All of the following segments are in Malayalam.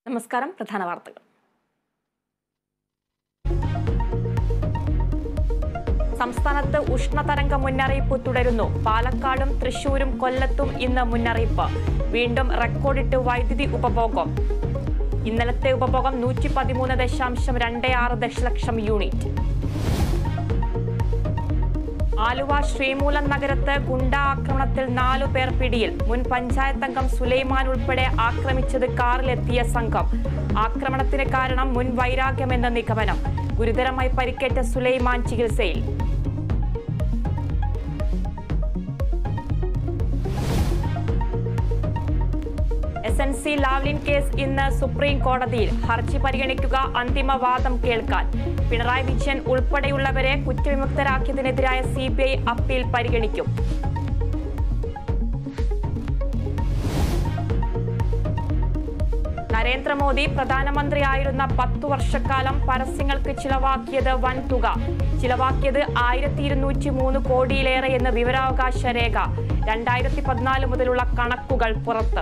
നമസ്കാരം പ്രധാന വാർത്തകൾ സംസ്ഥാനത്ത് ഉഷ്ണതരംഗ മുന്നറിയിപ്പ് തുടരുന്നു പാലക്കാടും തൃശൂരും കൊല്ലത്തും ഇന്ന് മുന്നറിയിപ്പ് വീണ്ടും റെക്കോർഡിട്ട് വൈദ്യുതി ഉപഭോഗം ഇന്നലത്തെ ഉപഭോഗം നൂറ്റി പതിമൂന്ന് ദശാംശം രണ്ട് ആറ് ദശലക്ഷം യൂണിറ്റ് ആലുവ ശ്രീമൂലം നഗരത്ത് ഗുണ്ട ആക്രമണത്തിൽ നാലു പേർ പിടിയിൽ മുൻ പഞ്ചായത്ത് അംഗം സുലൈമാൻ ഉൾപ്പെടെ ആക്രമിച്ചത് കാറിലെത്തിയ സംഘം ആക്രമണത്തിന് കാരണം മുൻ വൈരാഗ്യമെന്ന നിഗമനം ഗുരുതരമായി പരിക്കേറ്റ സുലൈമാൻ ചികിത്സയിൽ S N C Lavalin case ഇന്ന് സുപ്രീം കോടതിയിൽ ഹർജി പരിഗണിക്കുക അന്തിമ വാദം കേൾക്കാൻ Pinarayi Vijayan ഉൾപ്പെടെയുള്ളവരെ കുറ്റവിമുക്തരാക്കിയതിനെതിരായ C B I appeal പരിഗണിക്കും നരേന്ദ്രമോദി പ്രധാനമന്ത്രിയായിരുന്ന പത്തു വർഷക്കാലം പരസ്യങ്ങൾക്ക് ചിലവാക്കിയത് വൻ തുക ചിലവാക്കിയത് ആയിരത്തി ഇരുന്നൂറ്റി മൂന്ന് കോടിയിലേറെ എന്ന് വിവരാവകാശ രേഖ രണ്ടായിരത്തി പതിനാല് മുതലുള്ള കണക്കുകൾ പുറത്ത്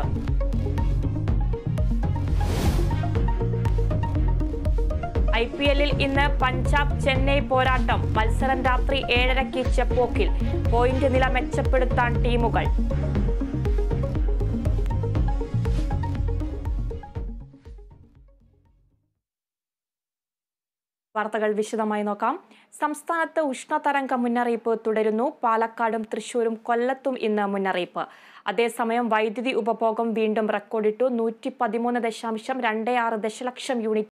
ഐ പി എല്ലിൽ ഇന്ന് പഞ്ചാബ് ചെന്നൈ പോരാട്ടം മത്സരം രാത്രി ഏഴരയ്ക്ക് ചെപ്പോക്കിൽ പോയിന്റ് നില മെച്ചപ്പെടുത്താൻ ടീമുകൾ വാർത്തകൾ വിശദമായി നോക്കാം സംസ്ഥാനത്ത് ഉഷ്ണതരംഗ മുന്നറിയിപ്പ് തുടരുന്നു പാലക്കാടും തൃശൂരും കൊല്ലത്തും ഇന്ന് മുന്നറിയിപ്പ് അതേസമയം വൈദ്യുതി ഉപഭോഗം വീണ്ടും റെക്കോർഡിട്ടു നൂറ്റി പതിമൂന്ന് ദശാംശം രണ്ട് ആറ് ദശലക്ഷം യൂണിറ്റ്